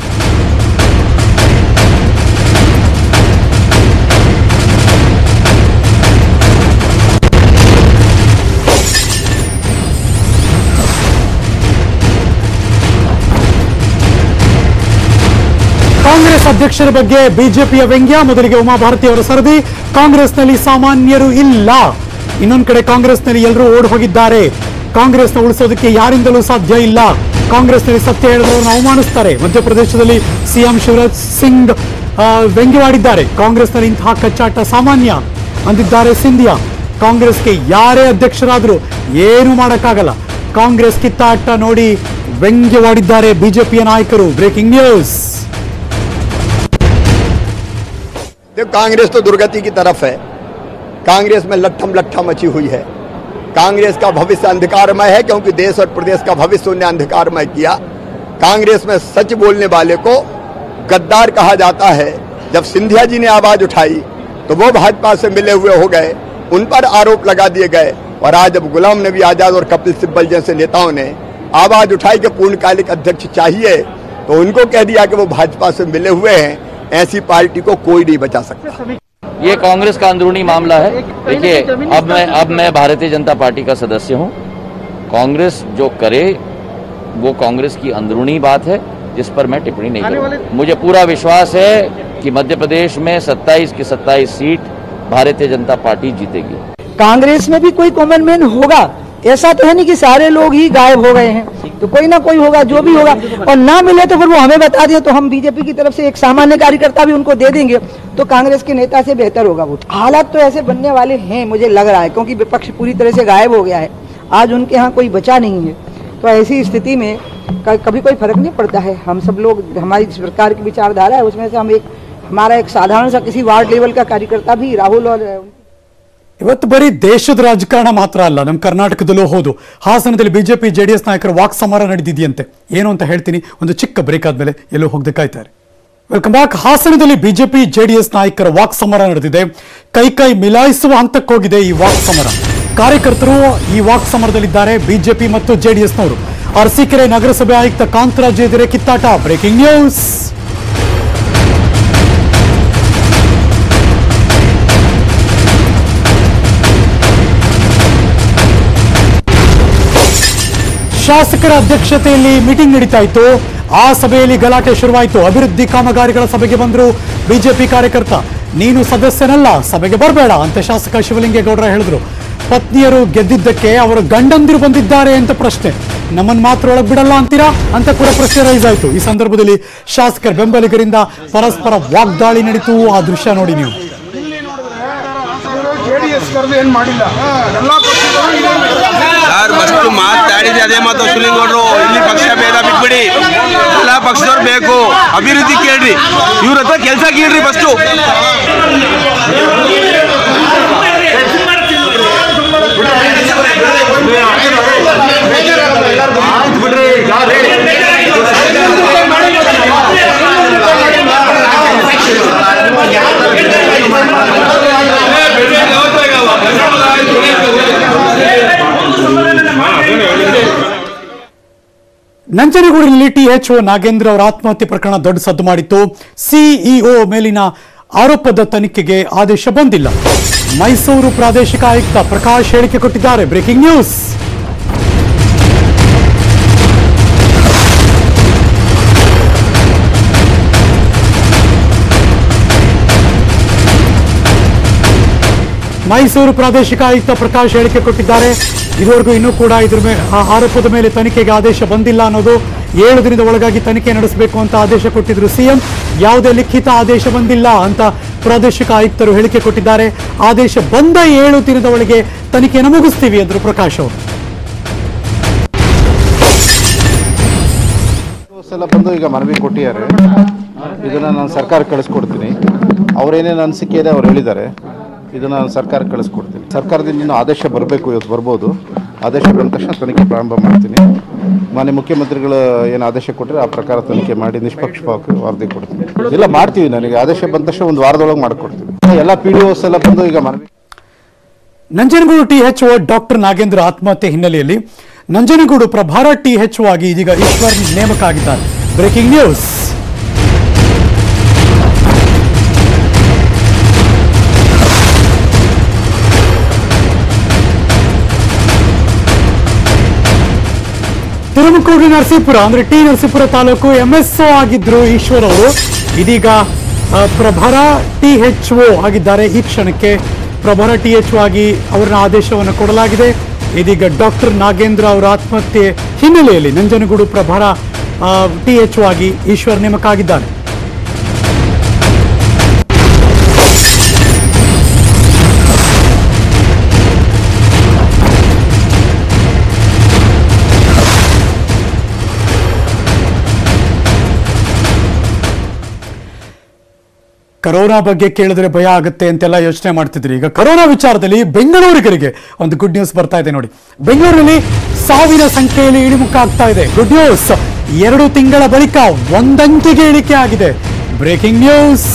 ಕಾಂಗ್ರೆಸ್ ಅಧ್ಯಕ್ಷರ ಬಗ್ಗೆ ಬಿಜೆಪಿಯ ವ್ಯಂಗ್ಯ ಮೊದಲಿಗೆ ಉಮಾಭಾರತಿ ಅವರ ಸರದಿ ಕಾಂಗ್ರೆಸ್ನಲ್ಲಿ ಸಾಮಾನ್ಯರು ಇಲ್ಲ ಇನ್ನೊಂದು ಕಡೆ ಕಾಂಗ್ರೆಸ್ನಲ್ಲಿ ಎಲ್ಲರೂ ಓಡ್ ಹೋಗಿದ್ದಾರೆ ಕಾಂಗ್ರೆಸ್ನ ಉಳಿಸೋದಕ್ಕೆ ಯಾರಿಂದಲೂ ಸಾಧ್ಯ ಇಲ್ಲ ಕಾಂಗ್ರೆಸ್ನಲ್ಲಿ ಸತ್ಯ ಹೇಳಿದವರನ್ನು ಅವಮಾನಿಸ್ತಾರೆ ಮಧ್ಯಪ್ರದೇಶದಲ್ಲಿ ಸಿಎಂ ಶಿವರಾಜ್ ಸಿಂಗ್ ಆ, ವ್ಯಂಗ್ಯವಾಡಿದ್ದಾರೆ ಕಾಂಗ್ರೆಸ್ನಲ್ಲಿ ಇಂತಹ ಕಚ್ಚಾಟ ಸಾಮಾನ್ಯ ಅಂದಿದ್ದಾರೆ ಸಿಂಧಿಯಾ ಕಾಂಗ್ರೆಸ್ಗೆ ಯಾರೇ ಅಧ್ಯಕ್ಷರಾದರೂ ಏನು ಮಾಡೋಕ್ಕಾಗಲ್ಲ ಕಾಂಗ್ರೆಸ್ ಕಿತ್ತಾಟ ನೋಡಿ ವ್ಯಂಗ್ಯವಾಡಿದ್ದಾರೆ ಬಿಜೆಪಿಯ ನಾಯಕರು ಬ್ರೇಕಿಂಗ್ ನ್ಯೂಸ್ देखो कांग्रेस तो दुर्गति की तरफ है कांग्रेस में लट्ठम लट्ठा मची हुई है कांग्रेस का भविष्य अंधकारमय है क्योंकि देश और प्रदेश का भविष्य उन्हें अंधकारमय किया कांग्रेस में सच बोलने वाले को गद्दार कहा जाता है जब सिंधिया जी ने आवाज उठाई तो वो भाजपा से मिले हुए हो गए उन पर आरोप लगा दिए गए और आज जब गुलाम नबी आजाद और कपिल सिब्बल जैसे नेताओं ने आवाज उठाई कि पूर्णकालिक अध्यक्ष चाहिए तो उनको कह दिया कि वो भाजपा से मिले हुए हैं ऐसी पार्टी को कोई नहीं बचा सकता ये कांग्रेस का अंदरूनी मामला है देखिए अब मैं अब मैं भारतीय जनता पार्टी का सदस्य हूँ कांग्रेस जो करे वो कांग्रेस की अंदरूनी बात है जिस पर मैं टिप्पणी नहीं करूँगा मुझे पूरा विश्वास है कि मध्य प्रदेश में 27 की 27 सीट भारतीय जनता पार्टी जीतेगी कांग्रेस में भी कोई कॉमन मैन होगा ऐसा तो है नहीं कि सारे लोग ही गायब हो गए हैं तो कोई ना कोई होगा जो भी होगा और ना मिले तो फिर वो हमें बता दें तो हम बीजेपी की तरफ से एक सामान्य कार्यकर्ता भी उनको दे देंगे तो कांग्रेस के नेता से बेहतर होगा वो हालात तो ऐसे बनने वाले हैं मुझे लग रहा है क्योंकि विपक्ष पूरी तरह से गायब हो गया है आज उनके यहाँ कोई बचा नहीं है तो ऐसी स्थिति में क- कभी कोई फर्क नहीं पड़ता है हम सब लोग हमारी सरकार की विचारधारा है उसमें से हम एक हमारा एक साधारण सा किसी वार्ड लेवल का कार्यकर्ता भी राहुल और अ, ಇವತ್ತು ಬರೀ ದೇಶದ ರಾಜಕಾರಣ ಮಾತ್ರ ಅಲ್ಲ ನಮ್ಮ ಕರ್ನಾಟಕದಲ್ಲೂ ಹೌದು ಹಾಸನದಲ್ಲಿ ಬಿಜೆಪಿ ಜೆಡಿಎಸ್ ನಾಯಕರ ವಾಕ್ ಸಮರ ನಡೆದಿದೆಯಂತೆ ಏನು ಅಂತ ಹೇಳ್ತೀನಿ ಒಂದು ಚಿಕ್ಕ ಬ್ರೇಕ್ ಆದ್ಮೇಲೆ ಎಲ್ಲೂ ಹೋಗದೆ ಕಾಯ್ತಾರೆ ವೆಲ್ಕಮ್ ಬ್ಯಾಕ್ ಹಾಸನದಲ್ಲಿ ಬಿಜೆಪಿ ಜೆಡಿಎಸ್ ನಾಯಕರ ವಾಕ್ ಸಮರ ನಡೆದಿದೆ ಕೈ ಕೈ ಮಿಲಾಯಿಸುವ ಹಂತಕ್ಕೆ ಹೋಗಿದೆ ಈ ವಾಕ್ ಸಮರ ಕಾರ್ಯಕರ್ತರು ಈ ವಾಕ್ ಸಮರದಲ್ಲಿದ್ದಾರೆ ಬಿಜೆಪಿ ಮತ್ತು ಜೆಡಿಎಸ್ನವರು ಅರಸೀಕೆರೆ ನಗರಸಭೆ ಆಯುಕ್ತ ಕಾಂತರಾಜ್ ಎದುರೇ ಕಿತ್ತಾಟ ಬ್ರೇಕಿಂಗ್ ನ್ಯೂಸ್ ಶಾಸಕರ ಅಧ್ಯಕ್ಷತೆಯಲ್ಲಿ ಮೀಟಿಂಗ್ ನಡೀತಾ ಇತ್ತು ಆ ಸಭೆಯಲ್ಲಿ ಗಲಾಟೆ ಶುರುವಾಯಿತು ಅಭಿವೃದ್ಧಿ ಕಾಮಗಾರಿಗಳ ಸಭೆಗೆ ಬಂದರು ಬಿಜೆಪಿ ಕಾರ್ಯಕರ್ತ ನೀನು ಸದಸ್ಯನಲ್ಲ ಸಭೆಗೆ ಬರಬೇಡ ಅಂತ ಶಾಸಕ ಶಿವಲಿಂಗೇಗೌಡರ ಹೇಳಿದ್ರು ಪತ್ನಿಯರು ಗೆದ್ದಿದ್ದಕ್ಕೆ ಅವರ ಗಂಡಂದಿರು ಬಂದಿದ್ದಾರೆ ಅಂತ ಪ್ರಶ್ನೆ ನಮ್ಮನ್ನು ಮಾತ್ರ ಒಳಗ್ ಬಿಡಲ್ಲ ಅಂತೀರಾ ಅಂತ ಕೂಡ ಪ್ರಶ್ನೆ ರೈಸ್ ಆಯಿತು ಈ ಸಂದರ್ಭದಲ್ಲಿ ಶಾಸಕರ ಬೆಂಬಲಿಗರಿಂದ ಪರಸ್ಪರ ವಾಗ್ದಾಳಿ ನಡೀತು ಆ ದೃಶ್ಯ ನೋಡಿ ನೀವು ಜೆಡಿಎಸ್ ಕರೆದು ಏನ್ ಮಾಡಿಲ್ಲ ಎಲ್ಲಾ ಪಕ್ಷಗಳು ಇದೇ ಸರ್ ಫಸ್ಟ್ ಮಾತಾಡಿದ್ರೆ ಅದೇ ಮಾತು ಸುಲಿಂಗೌಡರು ಇಲ್ಲಿ ಪಕ್ಷ ಭೇದ ಬಿಟ್ಬಿಡಿ ಎಲ್ಲ ಪಕ್ಷದವ್ರು ಬೇಕು ಅಭಿವೃದ್ಧಿ ಕೇಳ್ರಿ ಇವ್ರ ಹತ್ರ ಕೆಲಸ ಕೇಳ್ರಿ ಫಸ್ಟು ನಂಜನಗೂಡಿನಲ್ಲಿ ಟಿಎಚ್ಒ ನಾಗೇಂದ್ರ ಅವರ ಆತ್ಮಹತ್ಯೆ ಪ್ರಕರಣ ದೊಡ್ಡ ಸದ್ದು ಮಾಡಿತ್ತು ಸಿಇಒ ಮೇಲಿನ ಆರೋಪದ ತನಿಖೆಗೆ ಆದೇಶ ಬಂದಿಲ್ಲ ಮೈಸೂರು ಪ್ರಾದೇಶಿಕ ಆಯುಕ್ತ ಪ್ರಕಾಶ್ ಹೇಳಿಕೆ ಕೊಟ್ಟಿದ್ದಾರೆ ಬ್ರೇಕಿಂಗ್ ನ್ಯೂಸ್ ಮೈಸೂರು ಪ್ರಾದೇಶಿಕ ಆಯುಕ್ತ ಪ್ರಕಾಶ್ ಹೇಳಿಕೆ ಕೊಟ್ಟಿದ್ದಾರೆ ಇದುವರೆಗೂ ಇನ್ನೂ ಕೂಡ ಇದ್ರ ಮೇಲೆ ಆ ಆರೋಪದ ಮೇಲೆ ತನಿಖೆಗೆ ಆದೇಶ ಬಂದಿಲ್ಲ ಅನ್ನೋದು ಏಳು ದಿನದ ಒಳಗಾಗಿ ತನಿಖೆ ನಡೆಸಬೇಕು ಅಂತ ಆದೇಶ ಕೊಟ್ಟಿದ್ರು ಸಿಎಂ ಯಾವುದೇ ಲಿಖಿತ ಆದೇಶ ಬಂದಿಲ್ಲ ಅಂತ ಪ್ರಾದೇಶಿಕ ಆಯುಕ್ತರು ಹೇಳಿಕೆ ಕೊಟ್ಟಿದ್ದಾರೆ ಆದೇಶ ಬಂದ ಏಳು ದಿನದ ಒಳಗೆ ತನಿಖೆಯನ್ನು ಮುಗಿಸ್ತೀವಿ ಅಂದ್ರು ಪ್ರಕಾಶ್ ಅವರು ಸಲ ಬಂದು ಈಗ ಮನವಿ ಕೊಟ್ಟಿದ್ದಾರೆ ಇದನ್ನು ನಾನು ಸರ್ಕಾರಕ್ಕೆ ಕಳಿಸ್ಕೊಡ್ತೀನಿ ಅವರೇನೇನು ಅನಿಸಿಕೆ ಇದೆ ಅವ್ರು ಹೇಳಿದ್ದಾರೆ ಇದನ್ನು ನಾನು ಸರ್ಕಾರಕ್ಕೆ ಕಳಿಸ್ಕೊಡ್ತೀನಿ ಸರ್ಕಾರದಿಂದ ಇನ್ನೂ ಆದೇಶ ಬರಬೇಕು ಇವತ್ತು ಬರ್ಬೋದು ಆದೇಶ ಬಂದ ತಕ್ಷಣ ತನಿಖೆ ಪ್ರಾರಂಭ ಮಾಡ್ತೀನಿ ಮಾನ್ಯ ಮುಖ್ಯಮಂತ್ರಿಗಳು ಏನು ಆದೇಶ ಕೊಟ್ಟರೆ ಆ ಪ್ರಕಾರ ತನಿಖೆ ಮಾಡಿ ನಿಷ್ಪಕ್ಷಪಾತವಾಗಿ ವರದಿ ಕೊಡ್ತೀನಿ ಇಲ್ಲ ಮಾಡ್ತೀವಿ ನನಗೆ ಆದೇಶ ಬಂದ ತಕ್ಷಣ ಒಂದು ವಾರದೊಳಗೆ ಮಾಡಿಕೊಡ್ತೀವಿ ಎಲ್ಲ ಪಿ ಡಿ ಒಸ್ ಎಲ್ಲ ಬಂದು ಈಗ ಮನವಿ ನಂಜನಗೂಡು ಟಿಎಚ್ಒ ಡಾಕ್ಟರ್ ನಾಗೇಂದ್ರ ಆತ್ಮಹತ್ಯೆ ಹಿನ್ನೆಲೆಯಲ್ಲಿ ನಂಜನಗೂಡು ಪ್ರಭಾರ ಟಿಎಚ್ಒ ಆಗಿ ಇದೀಗ ಈಶ್ವರ್ ನೇಮಕ ಆಗಿದ್ದಾರೆ ಬ್ರೇಕಿಂಗ್ ನ್ಯೂಸ್ ತುರುಮಕೂರು ನರಸೀಪುರ ಅಂದ್ರೆ ಟಿ ನರಸೀಪುರ ತಾಲೂಕು ಎಂಎಸ್ಒ ಆಗಿದ್ರು ಈಶ್ವರ್ ಅವರು ಇದೀಗ ಆ, ಪ್ರಭರ ಟಿ ಎಚ್ ಒ ಆಗಿದ್ದಾರೆ ಈ ಕ್ಷಣಕ್ಕೆ ಪ್ರಭರ ಟಿ ಎಚ್ ಒ ಆಗಿ ಅವರನ್ನ ಆದೇಶವನ್ನು ಕೊಡಲಾಗಿದೆ ಇದೀಗ ಡಾಕ್ಟರ್ ನಾಗೇಂದ್ರ ಅವರ ಆತ್ಮಹತ್ಯೆ ಹಿನ್ನೆಲೆಯಲ್ಲಿ ನಂಜನಗೂಡು ಪ್ರಭರ ಟಿ ಎಚ್ ಒ ಆಗಿ ಈಶ್ವರ್ ನೇಮಕ ಆಗಿದ್ದಾರೆ ಕರೋನಾ ಬಗ್ಗೆ ಕೇಳಿದ್ರೆ ಭಯ ಆಗುತ್ತೆ ಅಂತೆಲ್ಲ ಯೋಚನೆ ಮಾಡ್ತಿದ್ರಿ ಈಗ ಕರೋನಾ ವಿಚಾರದಲ್ಲಿ ಬೆಂಗಳೂರಿಗರಿಗೆ ಒಂದು ಗುಡ್ ನ್ಯೂಸ್ ಬರ್ತಾ ಇದೆ ನೋಡಿ ಬೆಂಗಳೂರಿನಲ್ಲಿ ಸಾವಿನ ಸಂಖ್ಯೆಯಲ್ಲಿ ಇಳಿಮುಖ ಆಗ್ತಾ ಇದೆ ಗುಡ್ ನ್ಯೂಸ್ ಎರಡು ತಿಂಗಳ ಬಳಿಕ ಒಂದಂಕಿಗೆ ಇಳಿಕೆ ಆಗಿದೆ ಬ್ರೇಕಿಂಗ್ ನ್ಯೂಸ್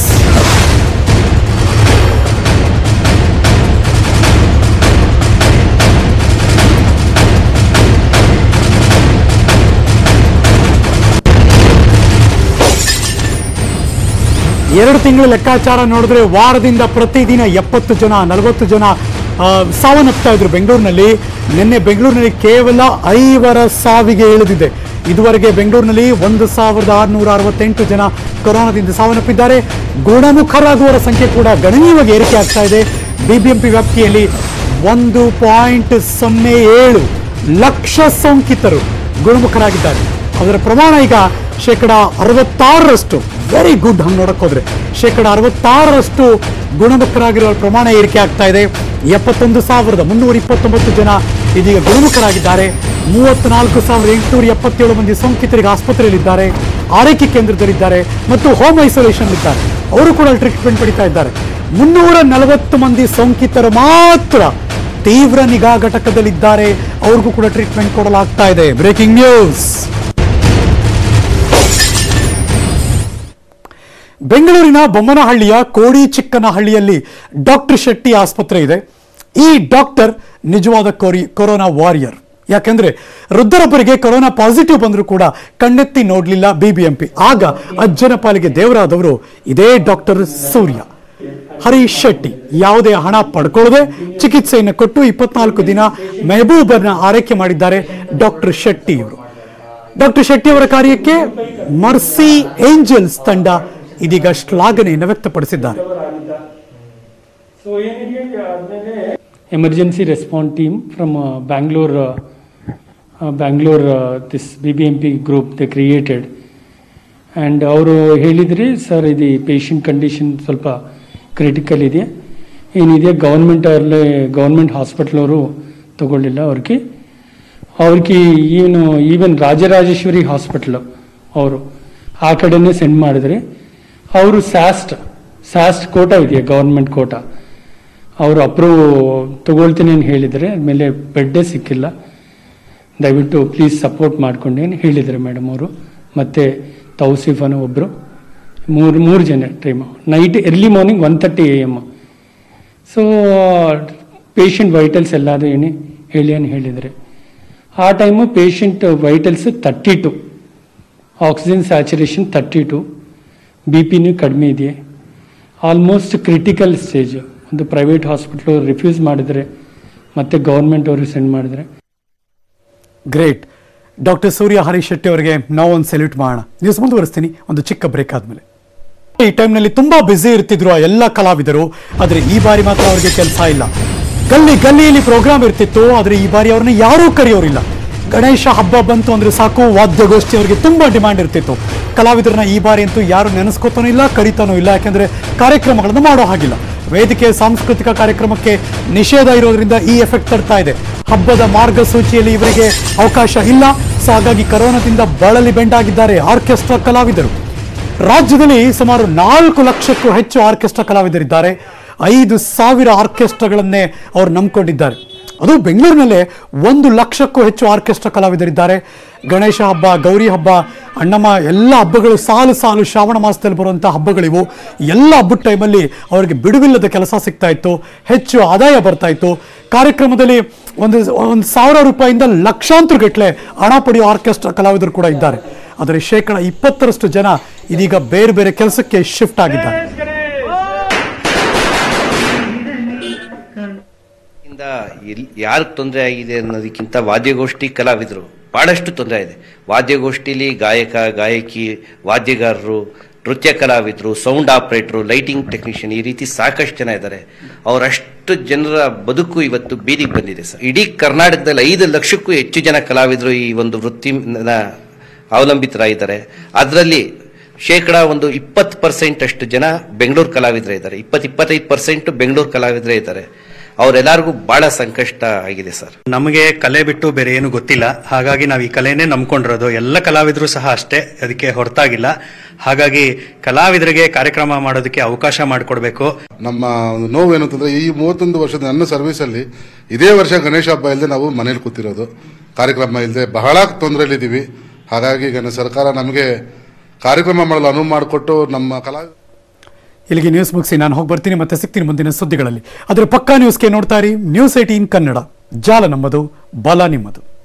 ಎರಡು ತಿಂಗಳ ಲೆಕ್ಕಾಚಾರ ನೋಡಿದ್ರೆ ವಾರದಿಂದ ಪ್ರತಿದಿನ ಎಪ್ಪತ್ತು ಜನ ನಲವತ್ತು ಜನ ಆ, ಸಾವನ್ನಪ್ತಾ ಇದ್ರು ಬೆಂಗಳೂರಿನಲ್ಲಿ ನಿನ್ನೆ ಬೆಂಗಳೂರಿನಲ್ಲಿ ಕೇವಲ ಐವರ ಸಾವಿಗೆ ಇಳಿದಿದೆ ಇದುವರೆಗೆ ಬೆಂಗಳೂರಿನಲ್ಲಿ ಒಂದು ಸಾವಿರದ ಆರುನೂರ ಅರವತ್ತೆಂಟು ಜನ ಕೊರೋನಾದಿಂದ ಸಾವನ್ನಪ್ಪಿದ್ದಾರೆ ಗುಣಮುಖರಾಗುವವರ ಸಂಖ್ಯೆ ಕೂಡ ಗಣನೀಯವಾಗಿ ಏರಿಕೆ ಆಗ್ತಾ ಇದೆ ಬಿಬಿಎಂಪಿ ವ್ಯಾಪ್ತಿಯಲ್ಲಿ ಒಂದು ಪಾಯಿಂಟ್ ಸೊನ್ನೆ ಏಳು ಲಕ್ಷ ಸೋಂಕಿತರು ಗುಣಮುಖರಾಗಿದ್ದಾರೆ ಅದರ ಪ್ರಮಾಣ ಈಗ ಶೇಕಡ ಅರವತ್ತಾರರಷ್ಟು ವೆರಿ ಗುಡ್ ಹಂಗೆ ನೋಡಕ್ ಹೋದ್ರೆ ಶೇಕಡ ಅರವತ್ತಾರರಷ್ಟು ಗುಣಮುಖರಾಗಿರೋ ಪ್ರಮಾಣ ಏರಿಕೆ ಆಗ್ತಾ ಇದೆ ಎಪ್ಪತ್ತೊಂದು ಸಾವಿರದ ಮುನ್ನೂರ ಇಪ್ಪತ್ತೊಂಬತ್ತು ಜನ ಇದೀಗ ಗುಣಮುಖರಾಗಿದ್ದಾರೆ ಮೂವತ್ತ್ನಾಲ್ಕು ಸಾವಿರದ ಎಂಟುನೂರ ಎಪ್ಪತ್ತೇಳು ಮಂದಿ ಸೋಂಕಿತರಿಗೆ ಆಸ್ಪತ್ರೆಯಲ್ಲಿದ್ದಾರೆ ಆರೈಕೆ ಕೇಂದ್ರದಲ್ಲಿದ್ದಾರೆ ಮತ್ತು ಹೋಮ್ ಐಸೋಲೇಷನ್ ಇದ್ದಾರೆ ಅವರು ಕೂಡ ಟ್ರೀಟ್ಮೆಂಟ್ ಪಡಿತಾ ಇದ್ದಾರೆ ಮುನ್ನೂರ ನಲವತ್ತು ಮಂದಿ ಸೋಂಕಿತರು ಮಾತ್ರ ತೀವ್ರ ನಿಗಾ ಘಟಕದಲ್ಲಿದ್ದಾರೆ ಅವ್ರಿಗೂ ಕೂಡ ಟ್ರೀಟ್ಮೆಂಟ್ ಕೊಡಲಾಗ್ತಾ ಇದೆ ಬ್ರೇಕಿಂಗ್ ನ್ಯೂಸ್ ಬೆಂಗಳೂರಿನ ಬೊಮ್ಮನಹಳ್ಳಿಯ ಕೋಡಿ ಚಿಕ್ಕನಹಳ್ಳಿಯಲ್ಲಿ ಡಾಕ್ಟರ್ ಶೆಟ್ಟಿ ಆಸ್ಪತ್ರೆ ಇದೆ ಈ ಡಾಕ್ಟರ್ ನಿಜವಾದ ಕೋರಿ ಕೊರೋನಾ ವಾರಿಯರ್ ಯಾಕೆಂದ್ರೆ ವೃದ್ಧರೊಬ್ಬರಿಗೆ ಕೊರೋನಾ ಪಾಸಿಟಿವ್ ಬಂದರೂ ಕೂಡ ಕಣ್ಣೆತ್ತಿ ನೋಡಲಿಲ್ಲ ಬಿಬಿಎಂಪಿ ಆಗ ಅಜ್ಜನ ಪಾಲಿಗೆ ದೇವರಾದವರು ಇದೇ ಡಾಕ್ಟರ್ ಸೂರ್ಯ ಹರೀಶ್ ಶೆಟ್ಟಿ ಯಾವುದೇ ಹಣ ಪಡ್ಕೊಳ್ಳದೆ ಚಿಕಿತ್ಸೆಯನ್ನು ಕೊಟ್ಟು ಇಪ್ಪತ್ನಾಲ್ಕು ದಿನ ಮೆಹಬೂಬರ್ನ ಆರೈಕೆ ಮಾಡಿದ್ದಾರೆ ಡಾಕ್ಟರ್ ಶೆಟ್ಟಿ ಇವರು ಡಾಕ್ಟರ್ ಶೆಟ್ಟಿ ಅವರ ಕಾರ್ಯಕ್ಕೆ ಮರ್ಸಿ ಏಂಜಲ್ಸ್ ತಂಡ ಇದೀಗ ಶ್ಲಾಘನೆಯನ್ನು ವ್ಯಕ್ತಪಡಿಸಿದ್ದಾರೆ emergency response team from uh, Bangalore, uh, uh, Bangalore, uh, this BBMP group they created. And ಅವರು ಹೇಳಿದ್ರಿ ಸರ್ ಇದು ಪೇಷಂಟ್ ಕಂಡೀಷನ್ ಸ್ವಲ್ಪ ಕ್ರಿಟಿಕಲ್ ಇದೆ ಏನಿದೆ ಗೌರ್ಮೆಂಟ್ ಅಲ್ಲೇ ಗೌರ್ಮೆಂಟ್ ಹಾಸ್ಪಿಟ್ಲ್ ಅವರು ತಗೊಳ್ಳಿಲ್ಲ ಅವ್ರಿಗೆ ಅವ್ರಿಗೆ ಏನು ಈವನ್ ರಾಜರಾಜೇಶ್ವರಿ ಹಾಸ್ಪಿಟ್ಲ್ ಅವರು ಆ ಕಡೆನೇ ಸೆಂಡ್ ಮಾಡಿದ್ರಿ ಅವರು ಸ್ಯಾಸ್ಟ್ ಸ್ಯಾಸ್ಟ್ ಕೋಟ ಇದೆಯಾ ಗೌರ್ಮೆಂಟ್ ಕೋಟ ಅವರು ಅಪ್ರೂವ್ ತಗೊಳ್ತೀನಿ ಅಂತ ಹೇಳಿದರೆ ಆಮೇಲೆ ಬೆಡ್ಡೇ ಸಿಕ್ಕಿಲ್ಲ ದಯವಿಟ್ಟು ಪ್ಲೀಸ್ ಸಪೋರ್ಟ್ ಮಾಡ್ಕೊಂಡು ಏನು ಹೇಳಿದ್ದಾರೆ ಮೇಡಮ್ ಅವರು ಮತ್ತು ತೌಸಿಫ್ ಅನ್ನೋ ಒಬ್ಬರು ಮೂರು ಮೂರು ಜನ time night early morning one thirty A M so patient vitals ಎಲ್ಲಾದು ಏನು ಹೇಳಿ ಅಂತ ಹೇಳಿದರೆ ಆ time patient vitals thirty two oxygen saturation thirty two B ಪಿನೂ ಕಡಿಮೆ ಇದೆ ಆಲ್ಮೋಸ್ಟ್ ಕ್ರಿಟಿಕಲ್ ಸ್ಟೇಜ್ ಒಂದು ಪ್ರೈವೇಟ್ ಹಾಸ್ಪಿಟ್ಲು ರಿಫ್ಯೂಸ್ ಮಾಡಿದರೆ ಮತ್ತೆ ಗೌರ್ಮೆಂಟ್ ಅವರು ಸೆಂಡ್ ಮಾಡಿದರೆ ಗ್ರೇಟ್ ಡಾಕ್ಟರ್ ಸೂರ್ಯ ಹರೀಶ್ ಶೆಟ್ಟಿ ಅವರಿಗೆ ನಾವು ಒಂದು ಸೆಲ್ಯೂಟ್ ಮಾಡೋಣ ನ್ಯೂಸ್ ಮುಂದುವರಿಸ್ತೀನಿ ಒಂದು ಚಿಕ್ಕ ಬ್ರೇಕ್ ಆದ್ಮೇಲೆ ಈ ಟೈಮ್ನಲ್ಲಿ ತುಂಬಾ ಬ್ಯುಸಿ ಇರ್ತಿದ್ರು ಆ ಎಲ್ಲ ಕಲಾವಿದರು ಆದ್ರೆ ಈ ಬಾರಿ ಮಾತ್ರ ಅವ್ರಿಗೆ ಕೆಲಸ ಇಲ್ಲ ಗಲ್ಲಿ ಗಲ್ಲಿಯಲ್ಲಿ ಪ್ರೋಗ್ರಾಮ್ ಇರ್ತಿತ್ತು ಆದ್ರೆ ಈ ಬಾರಿ ಅವ್ರನ್ನ ಯಾರೂ ಕರೆಯೋರಿಲ್ಲ ಗಣೇಶ ಹಬ್ಬ ಬಂತು ಅಂದ್ರೆ ಸಾಕು ವಾದ್ಯಗೋಷ್ಠಿ ಅವರಿಗೆ ತುಂಬಾ ಡಿಮ್ಯಾಂಡ್ ಇರ್ತಿತ್ತು ಕಲಾವಿದರನ್ನ ಈ ಬಾರಿ ಅಂತೂ ಯಾರು ನೆನೆಸ್ಕೋತಾನೂ ಇಲ್ಲ ಕರಿತಾನೂ ಇಲ್ಲ ಯಾಕಂದ್ರೆ ಕಾರ್ಯಕ್ರಮಗಳನ್ನು ಮಾಡೋ ಹಾಗಿಲ್ಲ ವೇದಿಕೆ ಸಾಂಸ್ಕೃತಿಕ ಕಾರ್ಯಕ್ರಮಕ್ಕೆ ನಿಷೇಧ ಇರೋದ್ರಿಂದ ಈ ಎಫೆಕ್ಟ್ ತರ್ತಾ ಇದೆ ಹಬ್ಬದ ಮಾರ್ಗಸೂಚಿಯಲ್ಲಿ ಇವರಿಗೆ ಅವಕಾಶ ಇಲ್ಲ ಸೊ ಹಾಗಾಗಿ ಕರೋನಾದಿಂದ ಬಳಲಿ ಬೆಂಡಾಗಿದ್ದಾರೆ ಆರ್ಕೆಸ್ಟ್ರಾ ಕಲಾವಿದರು ರಾಜ್ಯದಲ್ಲಿ ಸುಮಾರು ನಾಲ್ಕು ಲಕ್ಷಕ್ಕೂ ಹೆಚ್ಚು ಆರ್ಕೆಸ್ಟ್ರಾ ಕಲಾವಿದರಿದ್ದಾರೆ ಐದು ಸಾವಿರ ಆರ್ಕೆಸ್ಟ್ರಾಗಳನ್ನೇ ಅವರು ನಂಬ್ಕೊಂಡಿದ್ದಾರೆ ಅದು ಬೆಂಗಳೂರಿನಲ್ಲೇ ಒಂದು ಲಕ್ಷಕ್ಕೂ ಹೆಚ್ಚು ಆರ್ಕೆಸ್ಟ್ರಾ ಕಲಾವಿದರಿದ್ದಾರೆ ಗಣೇಶ ಹಬ್ಬ ಗೌರಿ ಹಬ್ಬ ಅಣ್ಣಮ್ಮ ಎಲ್ಲ ಹಬ್ಬಗಳು ಸಾಲು ಸಾಲು ಶ್ರಾವಣ ಮಾಸದಲ್ಲಿ ಬರುವಂಥ ಹಬ್ಬಗಳಿವು ಎಲ್ಲ ಹಬ್ಬದ ಟೈಮಲ್ಲಿ ಅವರಿಗೆ ಬಿಡುವಿಲ್ಲದ ಕೆಲಸ ಸಿಗ್ತಾ ಇತ್ತು ಹೆಚ್ಚು ಆದಾಯ ಬರ್ತಾ ಇತ್ತು ಕಾರ್ಯಕ್ರಮದಲ್ಲಿ ಒಂದು ಒಂದು ಸಾವಿರ ರೂಪಾಯಿಂದ ಲಕ್ಷಾಂತರ ಗಟ್ಟಲೆ ಹಣ ಪಡೆಯುವ ಆರ್ಕೆಸ್ಟ್ರಾ ಕಲಾವಿದರು ಕೂಡ ಇದ್ದಾರೆ ಆದರೆ ಶೇಕಡ ಇಪ್ಪತ್ತರಷ್ಟು ಜನ ಇದೀಗ ಬೇರೆ ಬೇರೆ ಕೆಲಸಕ್ಕೆ ಶಿಫ್ಟ್ ಆಗಿದ್ದಾರೆ ಇಂದ ಎಲ್ ಯಾರಿಗೆ ತೊಂದರೆ ಆಗಿದೆ ಅನ್ನೋದಕ್ಕಿಂತ ವಾದ್ಯಗೋಷ್ಠಿ ಕಲಾವಿದರು ಬಹಳಷ್ಟು ತೊಂದರೆ ಇದೆ ವಾದ್ಯಗೋಷ್ಠಿಲಿ ಗಾಯಕ ಗಾಯಕಿ ವಾದ್ಯಗಾರರು ನೃತ್ಯ ಕಲಾವಿದರು ಸೌಂಡ್ ಆಪರೇಟರು ಲೈಟಿಂಗ್ ಟೆಕ್ನಿಷಿಯನ್ ಈ ರೀತಿ ಸಾಕಷ್ಟು ಜನ ಇದ್ದಾರೆ ಅವರಷ್ಟು ಜನರ ಬದುಕು ಇವತ್ತು ಬೀದಿಗೆ ಬಂದಿದೆ ಸರ್ ಇಡೀ ಕರ್ನಾಟಕದಲ್ಲಿ ಐದು ಲಕ್ಷಕ್ಕೂ ಹೆಚ್ಚು ಜನ ಕಲಾವಿದರು ಈ ಒಂದು ವೃತ್ತಿ ಅವಲಂಬಿತರಾಗಿದ್ದಾರೆ ಅದರಲ್ಲಿ ಶೇಕಡ ಒಂದು ಇಪ್ಪತ್ತು ಪರ್ಸೆಂಟ್ ಅಷ್ಟು ಜನ ಬೆಂಗಳೂರು ಕಲಾವಿದರೇ ಇದ್ದಾರೆ ಇಪ್ಪತ್ತು ಇಪ್ಪತ್ತೈದು ಪರ್ಸೆಂಟ್ ಬೆಂಗಳೂರು ಕಲಾವಿದರೇ ಇದ್ದಾರೆ ಅವರೆಲ್ಲರಿಗೂ ಬಹಳ ಸಂಕಷ್ಟ ಆಗಿದೆ ಸರ್ ನಮಗೆ ಕಲೆ ಬಿಟ್ಟು ಬೇರೆ ಏನು ಗೊತ್ತಿಲ್ಲ ಹಾಗಾಗಿ ನಾವು ಈ ಕಲೆನೇ ನಂಬ್ಕೊಂಡಿರೋದು ಎಲ್ಲ ಕಲಾವಿದರು ಸಹ ಅಷ್ಟೇ ಅದಕ್ಕೆ ಹೊರತಾಗಿಲ್ಲ ಹಾಗಾಗಿ ಕಲಾವಿದರಿಗೆ ಕಾರ್ಯಕ್ರಮ ಮಾಡೋದಕ್ಕೆ ಅವಕಾಶ ಮಾಡಿಕೊಡ್ಬೇಕು ನಮ್ಮ ಒಂದು ನೋವು ಏನು ಅಂತಂದ್ರೆ ಈ ಮೂವತ್ತೊಂದು ವರ್ಷದ ನನ್ನ ಸರ್ವಿಸಲ್ಲಿ ಇದೇ ವರ್ಷ ಗಣೇಶ ಹಬ್ಬ ಇಲ್ಲದೆ ನಾವು ಮನೇಲಿ ಕೂತಿರೋದು ಕಾರ್ಯಕ್ರಮ ಇಲ್ಲದೆ ಬಹಳ ತೊಂದರೆಯಲ್ಲಿದ್ದೀವಿ ಹಾಗಾಗಿ ಈಗ ಸರ್ಕಾರ ನಮಗೆ ಕಾರ್ಯಕ್ರಮ ಮಾಡಲು ಅನುವು ಮಾಡಿಕೊಟ್ಟು ನಮ್ಮ ಕಲಾ ಇಲ್ಲಿಗೆ ನ್ಯೂಸ್ ಮುಗಿಸಿ ನಾನು ಹೋಗಿ ಬರ್ತೀನಿ ಮತ್ತೆ ಸಿಗ್ತೀನಿ ಮುಂದಿನ ಸುದ್ದಿಗಳಲ್ಲಿ ಅದರ ಪಕ್ಕಾ ನ್ಯೂಸ್ಗೆ ನೋಡ್ತಾ ಇರಿ ನ್ಯೂಸ್ ಏಟೀನ್ ಕನ್ನಡ ಜಾಲ ನಮ್ಮದು ಬಲ ನಿಮ್ಮದು